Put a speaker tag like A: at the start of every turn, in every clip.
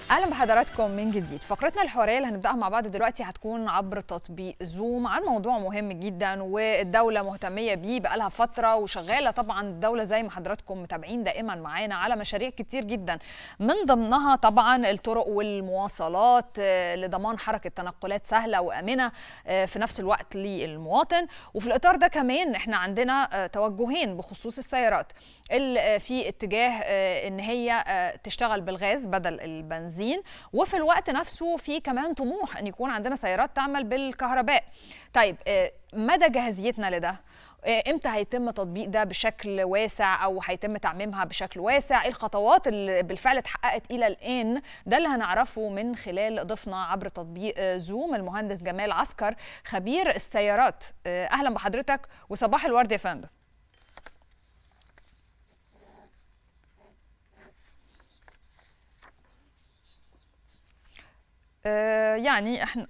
A: اهلا بحضراتكم من جديد فقرتنا الحواريه اللي هنبداها مع بعض دلوقتي هتكون عبر تطبيق زوم عن موضوع مهم جدا والدوله مهتميه بيه بقالها فتره وشغاله طبعا الدوله زي ما حضراتكم متابعين دائما معانا على مشاريع كتير جدا من ضمنها طبعا الطرق والمواصلات لضمان حركه تنقلات سهله وامنه في نفس الوقت للمواطن وفي الاطار ده كمان احنا عندنا توجهين بخصوص السيارات في اتجاه ان هي تشتغل بالغاز بدل البنزين وفي الوقت نفسه في كمان طموح ان يكون عندنا سيارات تعمل بالكهرباء طيب مدى جاهزيتنا لده امتى هيتم تطبيق ده بشكل واسع او هيتم تعميمها بشكل واسع ايه الخطوات اللي بالفعل اتحققت الى الان ده اللي هنعرفه من خلال ضيفنا عبر تطبيق زوم المهندس جمال عسكر خبير السيارات اهلا بحضرتك وصباح الورد يا فندم يعني احنا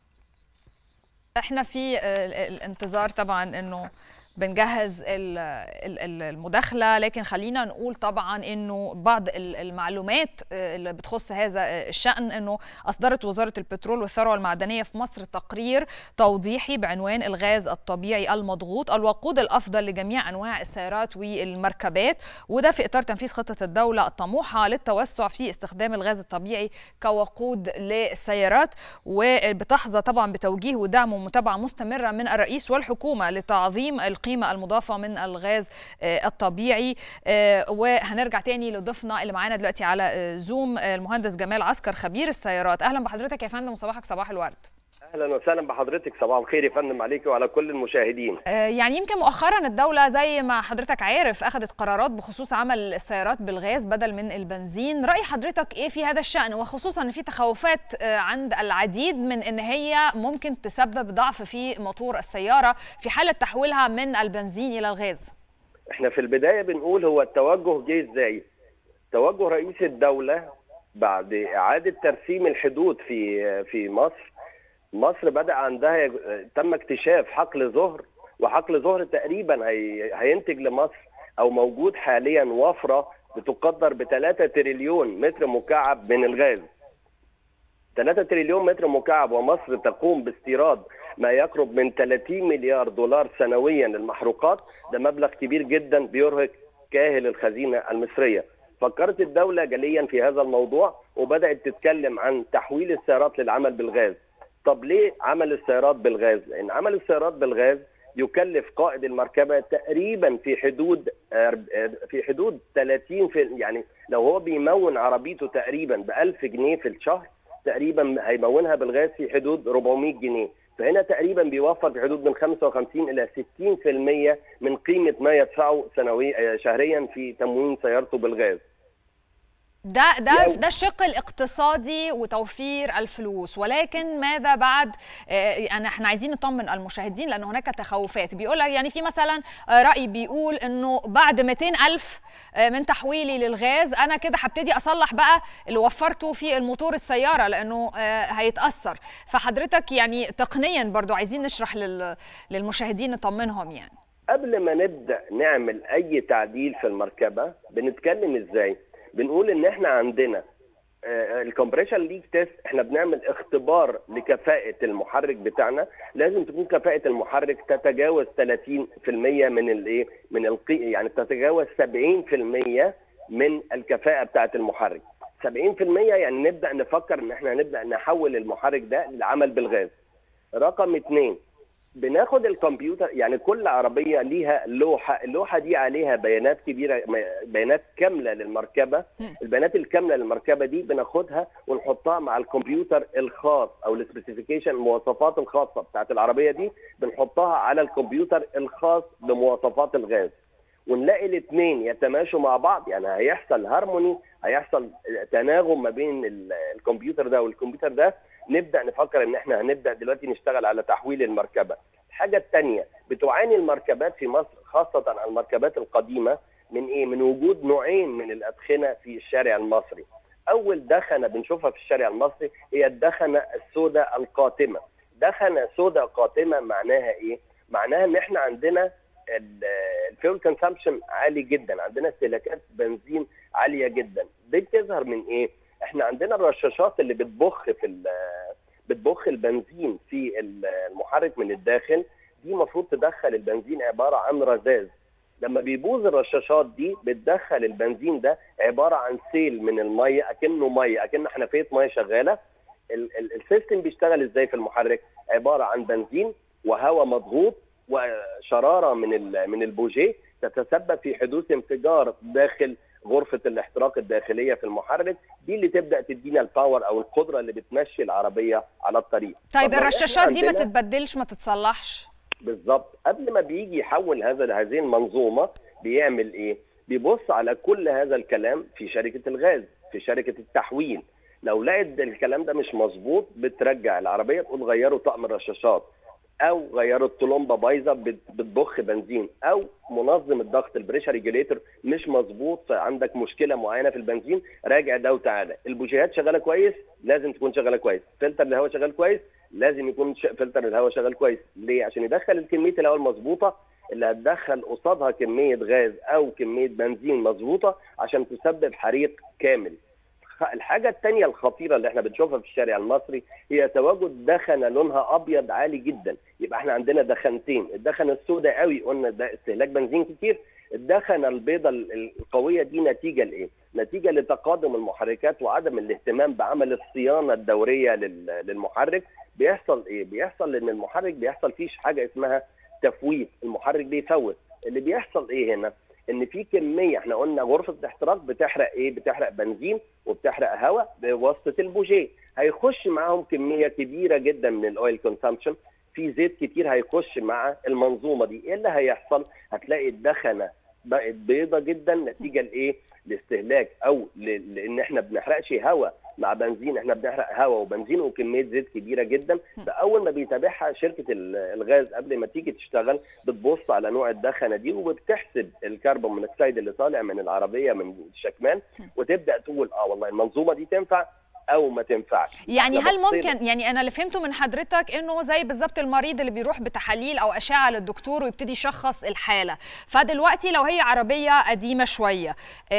A: احنا في الانتظار طبعا انه بنجهز المداخلة لكن خلينا نقول طبعا انه بعض المعلومات اللي بتخص هذا الشأن انه اصدرت وزارة البترول والثروة المعدنية في مصر تقرير توضيحي بعنوان الغاز الطبيعي المضغوط الوقود الافضل لجميع انواع السيارات والمركبات وده في اطار تنفيذ خطة الدولة الطموحة للتوسع في استخدام الغاز الطبيعي كوقود للسيارات وبتحظى طبعا بتوجيه ودعم ومتابعة مستمرة من الرئيس والحكومة لتعظيم القيمة المضافة من الغاز الطبيعي وهنرجع تاني لضيفنا اللي معانا دلوقتي على زوم المهندس جمال عسكر خبير السيارات أهلا بحضرتك يا فندم وصباحك صباح الورد
B: اهلا وسهلا بحضرتك صباح الخير يا فندم عليك وعلى كل المشاهدين
A: يعني يمكن مؤخرا الدوله زي ما حضرتك عارف اخذت قرارات بخصوص عمل السيارات بالغاز بدل من البنزين راي حضرتك ايه في هذا الشان وخصوصا ان في تخوفات عند العديد من ان هي ممكن تسبب ضعف في موتور السياره في حاله تحويلها من البنزين الى الغاز
B: احنا في البدايه بنقول هو التوجه جه ازاي توجه رئيس الدوله بعد اعاده ترسيم الحدود في في مصر مصر بدا عندها تم اكتشاف حقل زهر وحقل زهر تقريبا هي... هينتج لمصر او موجود حاليا وفره بتقدر ب 3 تريليون متر مكعب من الغاز 3 تريليون متر مكعب ومصر تقوم باستيراد ما يقرب من 30 مليار دولار سنويا للمحروقات ده مبلغ كبير جدا بيرهق كاهل الخزينه المصريه فكرت الدوله جليا في هذا الموضوع وبدات تتكلم عن تحويل السيارات للعمل بالغاز طب ليه عمل السيارات بالغاز؟ لان عمل السيارات بالغاز يكلف قائد المركبه تقريبا في حدود في حدود 30 في يعني لو هو بيمون عربيته تقريبا ب 1000 جنيه في الشهر تقريبا هيمونها بالغاز في حدود 400 جنيه فهنا تقريبا بيوفر في حدود من 55 الى 60% من قيمه ما يدفعه سنويا شهريا في تموين سيارته بالغاز.
A: ده ده ده الشق الاقتصادي وتوفير الفلوس ولكن ماذا بعد يعني احنا عايزين نطمن المشاهدين لان هناك تخوفات بيقول لك يعني في مثلا راي بيقول انه بعد 200 الف من تحويلي للغاز انا كده هبتدي اصلح بقى اللي وفرته في الموتور السياره لانه هيتاثر فحضرتك يعني تقنيا برضو عايزين نشرح للمشاهدين نطمنهم يعني
B: قبل ما نبدا نعمل اي تعديل في المركبه بنتكلم ازاي بنقول ان احنا عندنا الكمبريشن ليك تيست احنا بنعمل اختبار لكفاءه المحرك بتاعنا لازم تكون كفاءه المحرك تتجاوز 30% من الايه من القي يعني تتجاوز 70% من الكفاءه بتاعه المحرك 70% يعني نبدا نفكر ان احنا هنبدا نحول المحرك ده للعمل بالغاز رقم اثنين بناخد الكمبيوتر يعني كل عربيه ليها لوحه اللوحه دي عليها بيانات كبيره بيانات كامله للمركبه البيانات الكامله للمركبه دي بناخدها ونحطها مع الكمبيوتر الخاص او السبيسيفيكيشن المواصفات الخاصه بتاعت العربيه دي بنحطها على الكمبيوتر الخاص بمواصفات الغاز ونلاقي الاثنين يتماشوا مع بعض يعني هيحصل هارموني هيحصل تناغم ما بين الكمبيوتر ده والكمبيوتر ده نبدا نفكر ان احنا هنبدا دلوقتي نشتغل على تحويل المركبه. الحاجه الثانيه بتعاني المركبات في مصر خاصه المركبات القديمه من ايه؟ من وجود نوعين من الادخنه في الشارع المصري. اول دخنه بنشوفها في الشارع المصري هي الدخنه السوداء القاتمه. دخنه سوداء قاتمه معناها ايه؟ معناها ان احنا عندنا الفيول كونسامشن عالي جدا، عندنا استهلاكات بنزين عاليه جدا. دي بتظهر من ايه؟ احنا عندنا الرشاشات اللي بتبخ في بتبخ البنزين في المحرك من الداخل دي المفروض تدخل البنزين عباره عن رذاذ لما بيبوظ الرشاشات دي بتدخل البنزين ده عباره عن سيل من الميه اكنه ميه اكن حنفيه ميه شغاله السيستم بيشتغل ازاي في المحرك عباره عن بنزين وهواء مضغوط وشراره من من البوجيه تتسبب في حدوث انفجار داخل غرفه الاحتراق الداخليه في المحرك دي اللي تبدا تدينا الباور او القدره اللي بتمشي العربيه على الطريق
A: طيب الرشاشات دي ما تتبدلش ما تتصلحش
B: بالظبط قبل ما بيجي يحول هذا هذه المنظومه بيعمل ايه بيبص على كل هذا الكلام في شركه الغاز في شركه التحويل لو لقيت الكلام ده مش مظبوط بترجع العربيه تقول غيروا طقم الرشاشات او غيروا الطلمبه بايظه بتبخ بنزين او منظم الضغط البريشر ريجوليتور مش مظبوط عندك مشكله معينه في البنزين راجع ده وتعالى البوجيهات شغاله كويس لازم تكون شغاله كويس فلتر الهواء شغال كويس لازم يكون فلتر الهواء شغال كويس ليه عشان يدخل كميه الهواء المظبوطه اللي هتدخل قصادها كميه غاز او كميه بنزين مظبوطه عشان تسبب حريق كامل الحاجه الثانيه الخطيره اللي احنا بنشوفها في الشارع المصري هي تواجد دخنه لونها ابيض عالي جدا يبقى احنا عندنا دخنتين الدخنه السوداء قوي قلنا ده استهلاك بنزين كتير الدخنه البيضاء القويه دي نتيجه لايه نتيجه لتقادم المحركات وعدم الاهتمام بعمل الصيانه الدوريه للمحرك بيحصل ايه بيحصل ان المحرك بيحصل فيه حاجه اسمها تفويت المحرك بيفوت اللي بيحصل ايه هنا ان في كميه احنا قلنا غرفه الاحتراق بتحرق ايه بتحرق بنزين وبتحرق هواء بواسطه البوجيه هيخش معاهم كميه كبيره جدا من الاويل كونسامشن في زيت كتير هيخش مع المنظومه دي ايه اللي هيحصل هتلاقي الدخنه بقت بيضه جدا نتيجه لايه لاستهلاك او لان احنا بنحرقش هواء مع بنزين احنا بنحرق هواء وبنزين وكميه زيت كبيره جدا فاول ما بيتابعها شركه الغاز قبل ما تيجي تشتغل بتبص على نوع الدخنه دي وبتحسب الكربون مونوكسيد اللي طالع من العربيه من الشكمان وتبدا تقول اه والله المنظومه دي تنفع او ما تنفعش
A: يعني هل ممكن يعني انا اللي فهمته من حضرتك انه زي بالظبط المريض اللي بيروح بتحاليل او اشعه للدكتور ويبتدي يشخص الحاله فدلوقتي لو هي عربيه قديمه شويه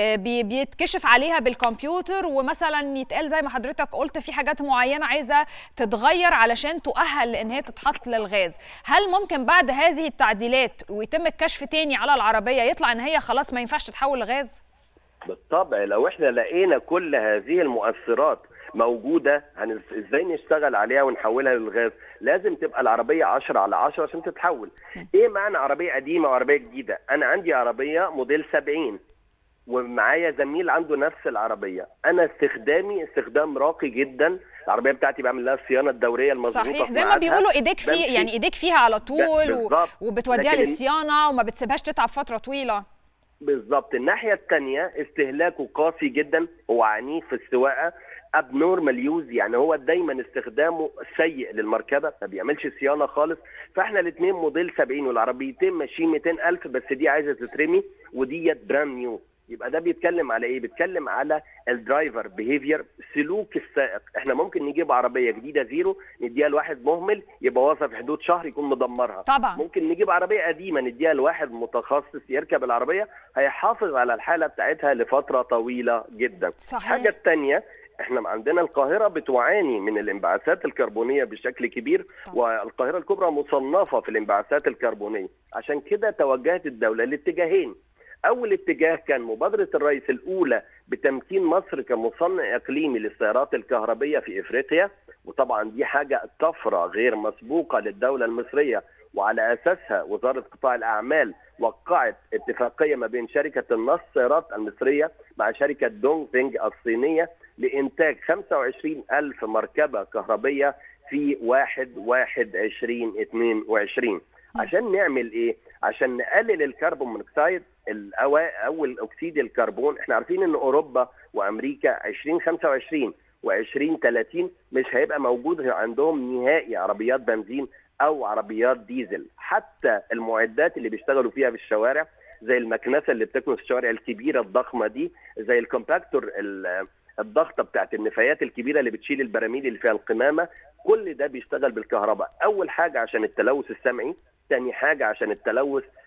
A: بيتكشف عليها بالكمبيوتر ومثلا يتقال زي ما حضرتك قلت في حاجات معينه عايزه تتغير علشان تؤهل لان هي تتحط للغاز هل ممكن بعد هذه التعديلات ويتم الكشف تاني على العربيه يطلع ان هي خلاص ما ينفعش تتحول لغاز
B: بالطبع لو احنا لقينا كل هذه المؤثرات موجوده هن... ازاي نشتغل عليها ونحولها للغاز لازم تبقى العربيه 10 على 10 عشان تتحول ايه معنى عربيه قديمه وعربيه جديده انا عندي عربيه موديل 70 ومعايا زميل عنده نفس العربيه انا استخدامي استخدام راقي جدا العربيه بتاعتي بعمل لها الصيانه الدوريه المظبوطه
A: صحيح زي ما بيقولوا ايديك في يعني ايديك فيها على طول و... وبتوديها للصيانه وما بتسيبهاش تتعب فتره طويله
B: بالظبط الناحيه الثانيه استهلاكه قاسي جدا هو عنيف في السواقه ابنورمال يوز يعني هو دايما استخدامه سيء للمركبه ما بيعملش صيانه خالص فاحنا الاثنين موديل 70 والعربيتين ماشيين 200000 بس دي عايزه تترمي وديت براند نيو يبقى ده بيتكلم على ايه بيتكلم على الدرايفر بيهيفير سلوك السائق احنا ممكن نجيب عربيه جديده زيرو نديها لواحد مهمل يبوظها في حدود شهر يكون مدمرها
A: طبعا
B: ممكن نجيب عربيه قديمه نديها لواحد متخصص يركب العربيه هيحافظ على الحاله بتاعتها لفتره طويله جدا
A: صحيح.
B: الحاجه الثانيه احنا عندنا القاهره بتعاني من الانبعاثات الكربونيه بشكل كبير
A: طبعا.
B: والقاهره الكبرى مصنفه في الانبعاثات الكربونيه عشان كده توجهت الدوله لاتجاهين اول اتجاه كان مبادره الرئيس الاولى بتمكين مصر كمصنع اقليمي للسيارات الكهربيه في افريقيا وطبعا دي حاجه طفره غير مسبوقه للدوله المصريه وعلى اساسها وزاره قطاع الاعمال وقعت اتفاقيه ما بين شركه النص سيارات المصريه مع شركه دونغ فينج الصينيه لانتاج 25 الف مركبه كهربيه في 1 1 2022 عشان نعمل ايه؟ عشان نقلل الكربون مونوكسيد اول اكسيد الكربون احنا عارفين ان اوروبا وامريكا 2025 و2030 مش هيبقى موجود عندهم نهائي عربيات بنزين او عربيات ديزل حتى المعدات اللي بيشتغلوا فيها في الشوارع زي المكنسه اللي بتكنس الشوارع الكبيره الضخمه دي زي الكومباكتور الضغطه بتاعت النفايات الكبيره اللي بتشيل البراميل اللي فيها القمامه كل ده بيشتغل بالكهرباء اول حاجه عشان التلوث السمعي تاني حاجه عشان التلوث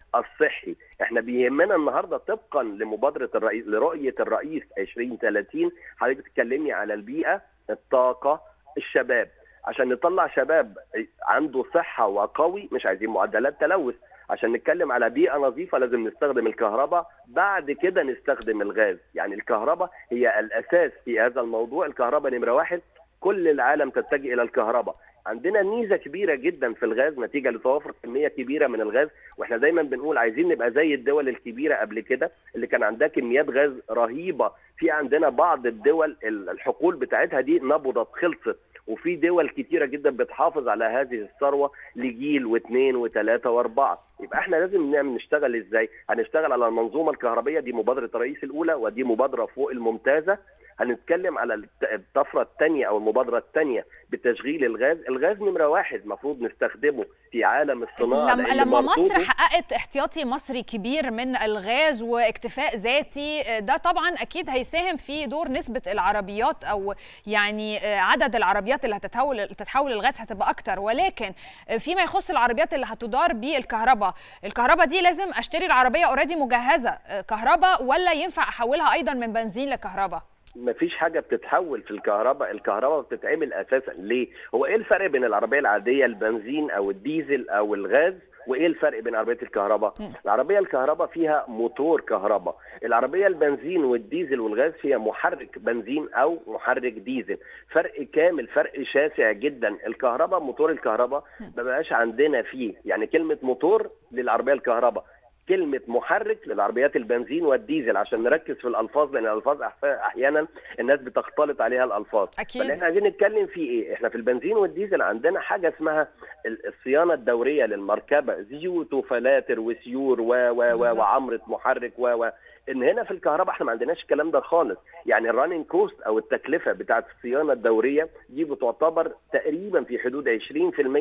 B: الصحي احنا بيهمنا النهارده طبقا لمبادره الرئيس لرؤيه الرئيس 2030 حضرتك بتتكلمي على البيئه الطاقه الشباب عشان نطلع شباب عنده صحه وقوي مش عايزين معدلات تلوث عشان نتكلم على بيئه نظيفه لازم نستخدم الكهرباء بعد كده نستخدم الغاز يعني الكهرباء هي الاساس في هذا الموضوع الكهرباء نمره واحد كل العالم تتجه الى الكهرباء عندنا ميزه كبيره جدا في الغاز نتيجه لتوافر كميه كبيره من الغاز واحنا دايما بنقول عايزين نبقى زي الدول الكبيره قبل كده اللي كان عندها كميات غاز رهيبه في عندنا بعض الدول الحقول بتاعتها دي نبضت خلصت وفي دول كتيره جدا بتحافظ على هذه الثروه لجيل واثنين وثلاثه واربعه يبقى احنا لازم نعمل نشتغل ازاي هنشتغل على المنظومه الكهربيه دي مبادره الرئيس الاولى ودي مبادره فوق الممتازه هنتكلم على الطفره الثانيه او المبادره الثانيه بتشغيل الغاز، الغاز نمره واحد المفروض نستخدمه في عالم الصناعه
A: لما, لما مصر حققت احتياطي مصري كبير من الغاز واكتفاء ذاتي ده طبعا اكيد هيساهم في دور نسبه العربيات او يعني عدد العربيات اللي هتتحول تتحول الغاز هتبقى اكتر ولكن فيما يخص العربيات اللي هتدار بالكهرباء، الكهرباء دي لازم اشتري العربيه اوريدي مجهزه كهرباء ولا ينفع احولها ايضا من بنزين لكهرباء؟
B: مفيش حاجه بتتحول في الكهرباء الكهرباء بتتعمل اساسا ليه هو ايه الفرق بين العربيه العاديه البنزين او الديزل او الغاز وايه الفرق بين عربيه الكهرباء العربيه الكهرباء فيها موتور كهرباء العربيه البنزين والديزل والغاز فيها محرك بنزين او محرك ديزل فرق كامل فرق شاسع جدا الكهرباء موتور الكهرباء ما بقاش عندنا فيه يعني كلمه موتور للعربيه الكهرباء كلمة محرك للعربيات البنزين والديزل عشان نركز في الألفاظ لأن الألفاظ أحيانا الناس بتختلط عليها الألفاظ
A: أكيد
B: فاللي احنا عايزين نتكلم فيه إيه؟ إحنا في البنزين والديزل عندنا حاجة اسمها الصيانة الدورية للمركبة زيوت وفلاتر وسيور و و و وعمرة محرك و و ان هنا في الكهرباء احنا ما عندناش الكلام ده خالص يعني الراننج كوست او التكلفه بتاعه الصيانه الدوريه دي بتعتبر تقريبا في حدود 20%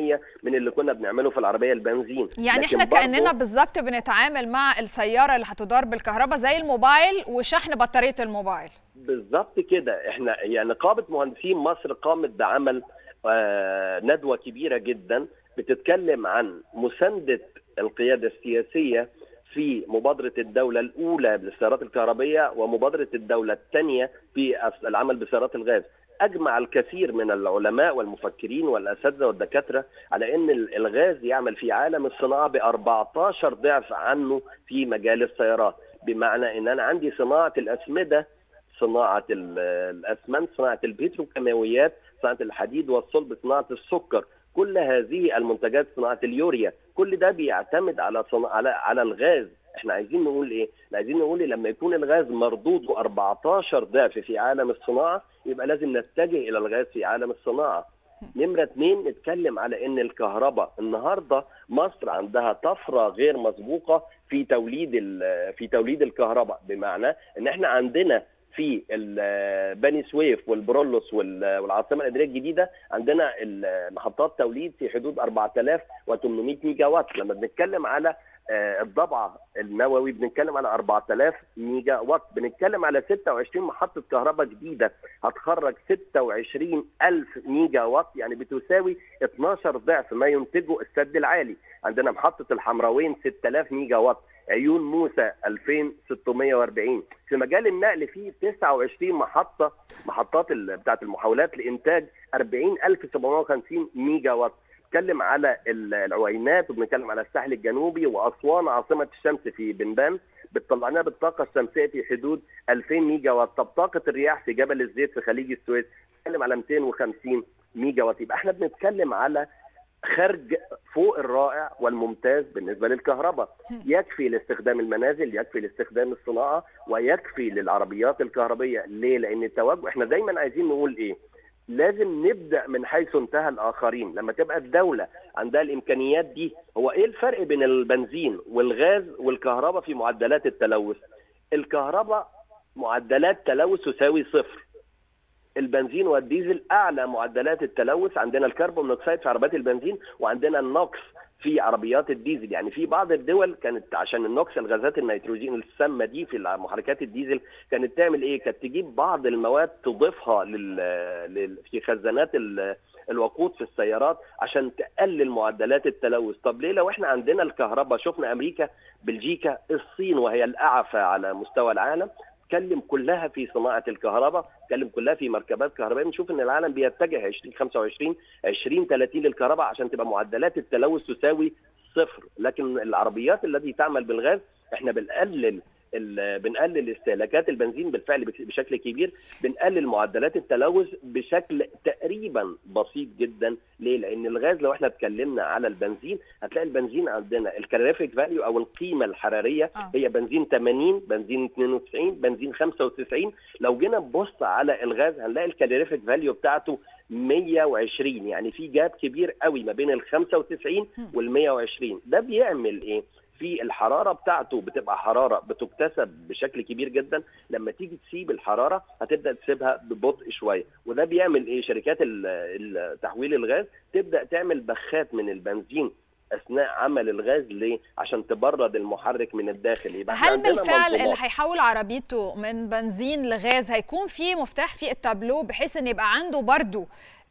B: من اللي كنا بنعمله في العربيه البنزين
A: يعني احنا كاننا بالظبط بنتعامل مع السياره اللي هتدار بالكهرباء زي الموبايل وشحن بطاريه الموبايل
B: بالظبط كده احنا يعني نقابه مهندسين مصر قامت بعمل آه ندوه كبيره جدا بتتكلم عن مسانده القياده السياسيه في مبادرة الدولة الأولى للسيارات الكهربية ومبادرة الدولة الثانية في العمل بسيارات الغاز أجمع الكثير من العلماء والمفكرين والأساتذة والدكاترة على أن الغاز يعمل في عالم الصناعة ب 14 ضعف عنه في مجال السيارات بمعنى أن أنا عندي صناعة الأسمدة صناعة الأسمنت صناعة البتروكيماويات صناعة الحديد والصلب صناعة السكر كل هذه المنتجات صناعه اليوريا كل ده بيعتمد على صنع... على على الغاز احنا عايزين نقول ايه عايزين نقول إيه؟ لما يكون الغاز مردوده 14 ضعف في عالم الصناعه يبقى لازم نتجه الى الغاز في عالم الصناعه نمرة اثنين نتكلم على ان الكهرباء النهارده مصر عندها طفرة غير مسبوقة في توليد في توليد الكهرباء بمعنى ان احنا عندنا في بني سويف والبرولوس والعاصمه الاداريه الجديده عندنا محطات توليد في حدود 4800 ميجا وات لما بنتكلم على الضبعه النووي بنتكلم على 4000 ميجا وات بنتكلم على 26 محطه كهرباء جديده هتخرج 26000 ميجا وات يعني بتساوي 12 ضعف ما ينتجه السد العالي عندنا محطه الحمراوين 6000 ميجا وات عيون موسى 2640 في مجال النقل في 29 محطه محطات بتاعه المحاولات لانتاج 40750 ميجا وات بنتكلم على العوينات وبنتكلم على الساحل الجنوبي واسوان عاصمه الشمس في بنبان بتطلع لنا بالطاقه الشمسيه في حدود 2000 ميجا وات طب طاقه الرياح في جبل الزيت في خليج السويس بنتكلم على 250 ميجا وات يبقى احنا بنتكلم على خرج فوق الرائع والممتاز بالنسبه للكهرباء يكفي لاستخدام المنازل يكفي لاستخدام الصناعه ويكفي للعربيات الكهربيه ليه لان التوجه احنا دايما عايزين نقول ايه لازم نبدا من حيث انتهى الاخرين لما تبقى الدوله عندها الامكانيات دي هو ايه الفرق بين البنزين والغاز والكهرباء في معدلات التلوث الكهرباء معدلات تلوث تساوي صفر البنزين والديزل اعلى معدلات التلوث عندنا الكربون مونوكسيد في عربيات البنزين وعندنا النوكس في عربيات الديزل يعني في بعض الدول كانت عشان النوكس الغازات النيتروجين السامه دي في محركات الديزل كانت تعمل ايه كانت تجيب بعض المواد تضيفها لل... لل... في خزانات ال... الوقود في السيارات عشان تقلل معدلات التلوث طب ليه لو احنا عندنا الكهرباء شفنا امريكا بلجيكا الصين وهي الاعفى على مستوى العالم تكلم كلها في صناعه الكهرباء تكلم كلها في مركبات كهربائيه بنشوف ان العالم بيتجه 2025 2030 للكهرباء عشان تبقى معدلات التلوث تساوي صفر لكن العربيات التي تعمل بالغاز احنا بنقلل بنقلل استهلاكات البنزين بالفعل بشكل كبير بنقلل معدلات التلوث بشكل تقريبا بسيط جدا ليه لان الغاز لو احنا اتكلمنا على البنزين هتلاقي البنزين عندنا الكالوريفيك فاليو او القيمه الحراريه آه. هي بنزين 80 بنزين 92 بنزين 95 لو جينا نبص على الغاز هنلاقي الكالوريفيك فاليو بتاعته 120 يعني في جاب كبير قوي ما بين ال 95 وال 120 ده بيعمل ايه في الحراره بتاعته بتبقى حراره بتكتسب بشكل كبير جدا لما تيجي تسيب الحراره هتبدا تسيبها ببطء شويه وده بيعمل ايه شركات تحويل الغاز تبدا تعمل بخات من البنزين اثناء عمل الغاز ليه؟ عشان تبرد المحرك من الداخل
A: يبقى هل بالفعل اللي هيحول عربيته من بنزين لغاز هيكون في مفتاح في التابلو بحيث ان يبقى عنده برضه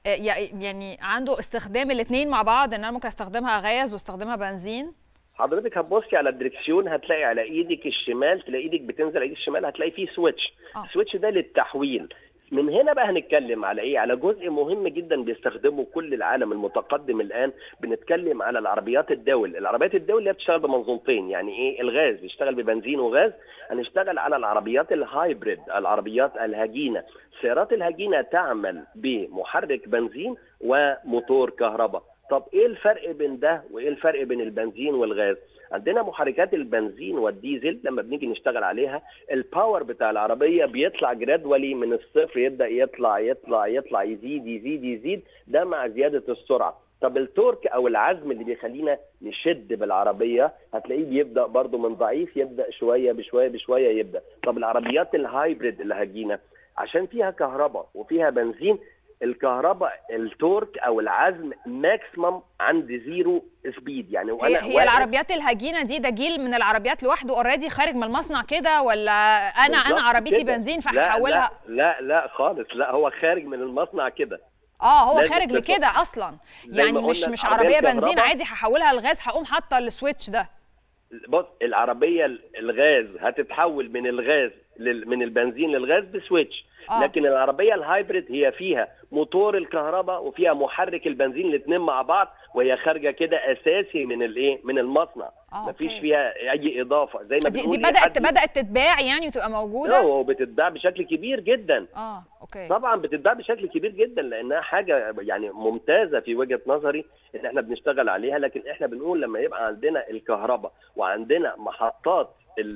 A: يعني عنده استخدام الاثنين مع بعض ان انا ممكن استخدمها غاز واستخدمها بنزين؟
B: حضرتك هتبصي على الدركسيون هتلاقي على ايدك الشمال تلاقي ايدك بتنزل ايدك الشمال هتلاقي فيه سويتش آه. السويتش ده للتحويل من هنا بقى هنتكلم على ايه على جزء مهم جدا بيستخدمه كل العالم المتقدم الان بنتكلم على العربيات الدول العربيات الدول اللي بتشتغل بمنظومتين يعني ايه الغاز بيشتغل ببنزين وغاز هنشتغل على العربيات الهايبريد العربيات الهجينه سيارات الهجينه تعمل بمحرك بنزين وموتور كهرباء طب ايه الفرق بين ده وايه الفرق بين البنزين والغاز عندنا محركات البنزين والديزل لما بنيجي نشتغل عليها الباور بتاع العربيه بيطلع جرادولي من الصفر يبدا يطلع يطلع يطلع يزيد يزيد يزيد ده مع زياده السرعه طب التورك او العزم اللي بيخلينا نشد بالعربيه هتلاقيه بيبدا برضه من ضعيف يبدا شويه بشويه بشويه يبدا طب العربيات الهايبريد اللي هتجينا عشان فيها كهرباء وفيها بنزين الكهرباء التورك او العزم ماكسيمم عند زيرو سبيد
A: يعني وأنا هي, هي العربيات الهجينه دي ده جيل من العربيات لوحده اوريدي خارج من المصنع كده ولا انا انا عربيتي كده. بنزين فهحولها
B: لا, لا لا خالص لا هو خارج من المصنع كده
A: اه هو خارج لكده اصلا يعني مش مش عربيه بنزين عادي هحولها لغاز هقوم حاطه السويتش ده
B: بص العربيه الغاز هتتحول من الغاز من البنزين للغاز بسويتش آه. لكن العربيه الهايبريد هي فيها موتور الكهرباء وفيها محرك البنزين الاثنين مع بعض وهي خارجه كده اساسي من الايه من المصنع آه مفيش أوكي. فيها اي اضافه
A: زي ما دي, دي بدات بدات تتباع يعني وتبقى موجوده
B: اه بتتباع بشكل كبير جدا
A: اه اوكي
B: طبعا بتتباع بشكل كبير جدا لانها حاجه يعني ممتازه في وجهه نظري ان احنا بنشتغل عليها لكن احنا بنقول لما يبقى عندنا الكهرباء وعندنا محطات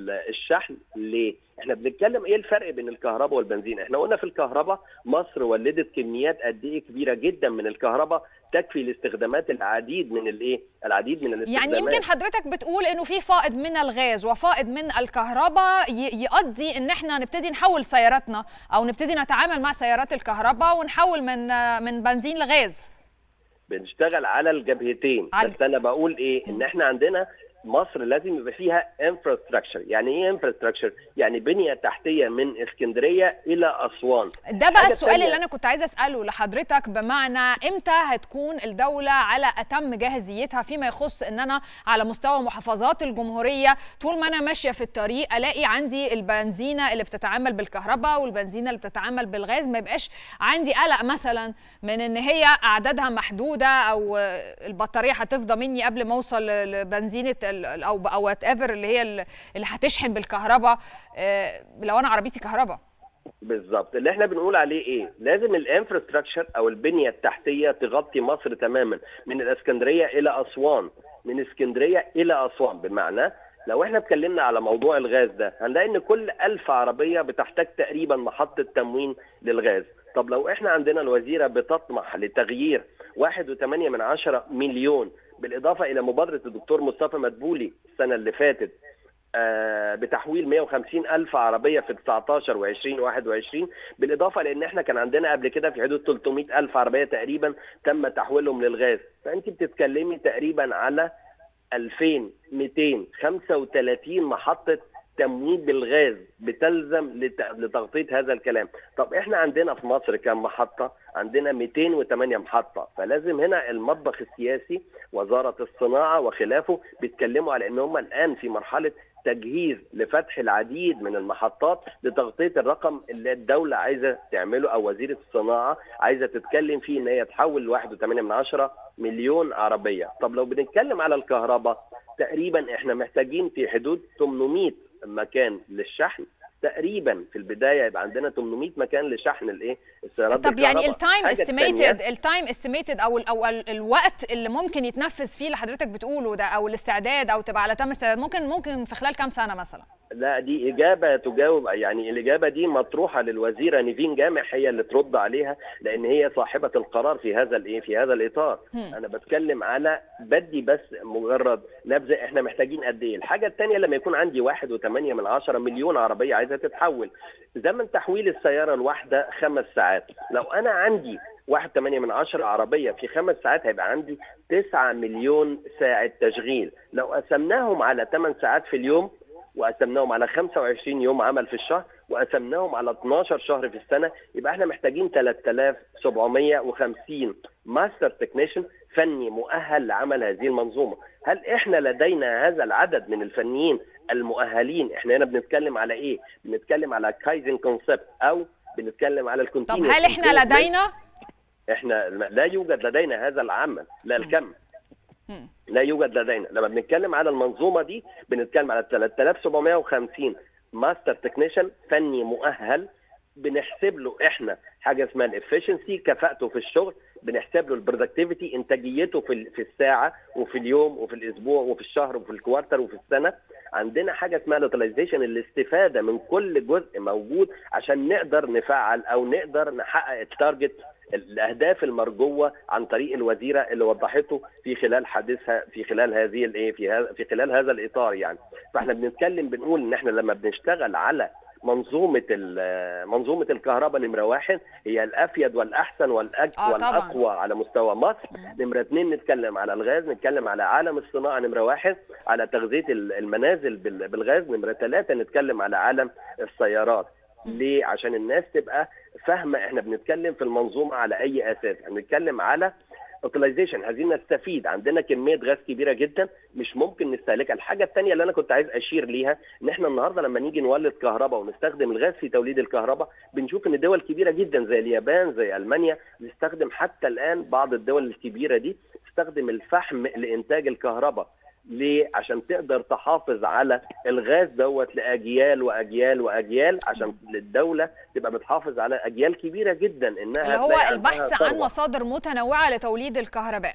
B: الشحن ليه؟ احنا بنتكلم ايه الفرق بين الكهرباء والبنزين؟ احنا قلنا في الكهرباء مصر ولدت كميات قد ايه كبيره جدا من الكهرباء تكفي لاستخدامات العديد من الايه؟ العديد من
A: الاستخدامات يعني يمكن حضرتك بتقول انه في فائض من الغاز وفائض من الكهرباء يؤدي ان احنا نبتدي نحول سياراتنا او نبتدي نتعامل مع سيارات الكهرباء ونحول من من بنزين لغاز
B: بنشتغل على الجبهتين على... بس انا بقول ايه ان احنا عندنا مصر لازم يبقى فيها انفراستراكشر يعني ايه انفراستراكشر يعني بنيه تحتيه من اسكندريه الى اسوان
A: ده بقى السؤال اللي انا كنت عايزه اساله لحضرتك بمعنى امتى هتكون الدوله على اتم جاهزيتها فيما يخص ان انا على مستوى محافظات الجمهوريه طول ما انا ماشيه في الطريق الاقي عندي البنزينه اللي بتتعامل بالكهرباء والبنزينه اللي بتتعامل بالغاز ما يبقاش عندي قلق مثلا من ان هي اعدادها محدوده او البطاريه هتفضى مني قبل ما اوصل لبنزينه او او وات ايفر اللي هي اللي هتشحن بالكهرباء لو انا عربيتي كهرباء
B: بالظبط اللي احنا بنقول عليه ايه لازم الانفراستراكشر او البنيه التحتيه تغطي مصر تماما من الاسكندريه الى اسوان من اسكندريه الى اسوان بمعنى لو احنا اتكلمنا على موضوع الغاز ده هنلاقي ان كل ألف عربيه بتحتاج تقريبا محطه تموين للغاز طب لو احنا عندنا الوزيره بتطمح لتغيير 1.8 من عشرة مليون بالاضافه الى مبادره الدكتور مصطفى مدبولي السنه اللي فاتت آه بتحويل 150 الف عربيه في 19 و20 و21 بالاضافه لان احنا كان عندنا قبل كده في حدود 300 الف عربيه تقريبا تم تحويلهم للغاز فانت بتتكلمي تقريبا على 2235 محطه تمويل بالغاز بتلزم لتغطيه هذا الكلام طب احنا عندنا في مصر كم محطه عندنا 208 محطه فلازم هنا المطبخ السياسي وزاره الصناعه وخلافه بيتكلموا على ان هم الان في مرحله تجهيز لفتح العديد من المحطات لتغطيه الرقم اللي الدوله عايزه تعمله او وزيره الصناعه عايزه تتكلم فيه ان هي تحول 1.8 من عشرة مليون عربيه طب لو بنتكلم على الكهرباء تقريبا احنا محتاجين في حدود 800 مكان للشحن تقريبا في البدايه يبقى عندنا 800 مكان لشحن الايه
A: السيارات طب يعني التايم استيميتد التايم استيميتد او ال او ال الوقت اللي ممكن يتنفذ فيه اللي حضرتك بتقوله ده او الاستعداد او تبقى على تم استعداد ممكن ممكن في خلال كام سنه مثلا
B: لا دي اجابه تجاوب يعني الاجابه دي مطروحه للوزيره نيفين جامح هي اللي ترد عليها لان هي صاحبه القرار في هذا الايه في هذا الاطار هم. انا بتكلم على بدي بس مجرد نبذه احنا محتاجين قد ايه الحاجه الثانيه لما يكون عندي 1.8 من عشرة مليون عربيه عايزه تتحول زمن تحويل السياره الواحده خمس ساعات لو انا عندي واحد ثمانية من عشرة عربية في خمس ساعات هيبقى عندي تسعة مليون ساعة تشغيل لو قسمناهم على 8 ساعات في اليوم وقسمناهم على 25 يوم عمل في الشهر وقسمناهم على 12 شهر في السنه يبقى احنا محتاجين 3750 ماستر تكنيشن فني مؤهل لعمل هذه المنظومه هل احنا لدينا هذا العدد من الفنيين المؤهلين احنا هنا بنتكلم على ايه بنتكلم على كايزن كونسبت او بنتكلم على الكونتينيوس
A: طب هل احنا لدينا
B: احنا لا يوجد لدينا هذا العمل لا الكم لا يوجد لدينا لما بنتكلم على المنظومه دي بنتكلم على 3750 ماستر تكنيشن فني مؤهل بنحسب له احنا حاجه اسمها الافشنسي كفاءته في الشغل بنحسب له البرودكتيفيتي انتاجيته في في الساعه وفي اليوم وفي الاسبوع وفي الشهر وفي الكوارتر وفي السنه عندنا حاجه اسمها لوتلايزيشن الاستفاده من كل جزء موجود عشان نقدر نفعل او نقدر نحقق التارجت الاهداف المرجوه عن طريق الوزيره اللي وضحته في خلال حديثها في خلال هذه الايه في هذا في خلال هذا الاطار يعني فاحنا بنتكلم بنقول ان احنا لما بنشتغل على منظومه منظومه الكهرباء نمره واحد هي الافيد والاحسن والأج
A: آه
B: والاقوى على مستوى مصر نمره اثنين نتكلم على الغاز نتكلم على عالم الصناعه نمره واحد على تغذيه المنازل بالغاز نمره ثلاثه نتكلم على عالم السيارات ليه عشان الناس تبقى فاهمه احنا بنتكلم في المنظومه على اي اساس بنتكلم على اوتلايزيشن عايزين نستفيد عندنا كميه غاز كبيره جدا مش ممكن نستهلكها الحاجه الثانيه اللي انا كنت عايز اشير ليها ان احنا النهارده لما نيجي نولد كهرباء ونستخدم الغاز في توليد الكهرباء بنشوف ان دول كبيره جدا زي اليابان زي المانيا بتستخدم حتى الان بعض الدول الكبيره دي تستخدم الفحم لانتاج الكهرباء ليه؟ عشان تقدر تحافظ على الغاز دوت لاجيال واجيال واجيال عشان الدوله تبقى بتحافظ على اجيال كبيره جدا انها
A: اللي هو البحث عن مصادر متنوعه لتوليد الكهرباء.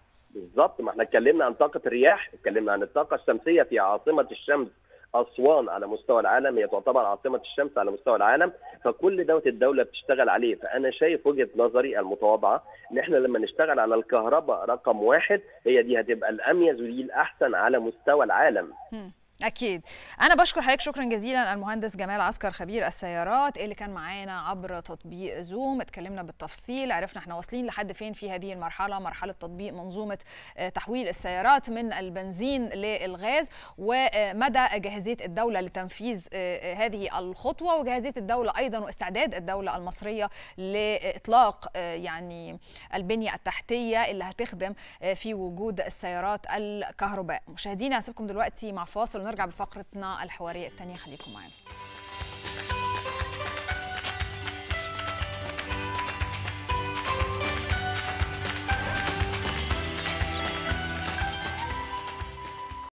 B: بالظبط ما احنا اتكلمنا عن طاقه الرياح، اتكلمنا عن الطاقه الشمسيه في عاصمه الشمس اسوان على مستوى العالم هي تعتبر عاصمه الشمس على مستوى العالم فكل دوت الدوله بتشتغل عليه فانا شايف وجهه نظري المتواضعه ان احنا لما نشتغل على الكهرباء رقم واحد هي دي هتبقى الاميز ودي الاحسن على مستوى العالم
A: اكيد انا بشكر حضرتك شكرا جزيلا المهندس جمال عسكر خبير السيارات اللي كان معانا عبر تطبيق زوم اتكلمنا بالتفصيل عرفنا احنا واصلين لحد فين في هذه المرحله مرحله تطبيق منظومه تحويل السيارات من البنزين للغاز ومدى جاهزيه الدوله لتنفيذ هذه الخطوه وجاهزيه الدوله ايضا واستعداد الدوله المصريه لاطلاق يعني البنيه التحتيه اللي هتخدم في وجود السيارات الكهرباء مشاهدينا هسيبكم دلوقتي مع فاصل ونرجع بفقرتنا الحواريه الثانيه خليكم معانا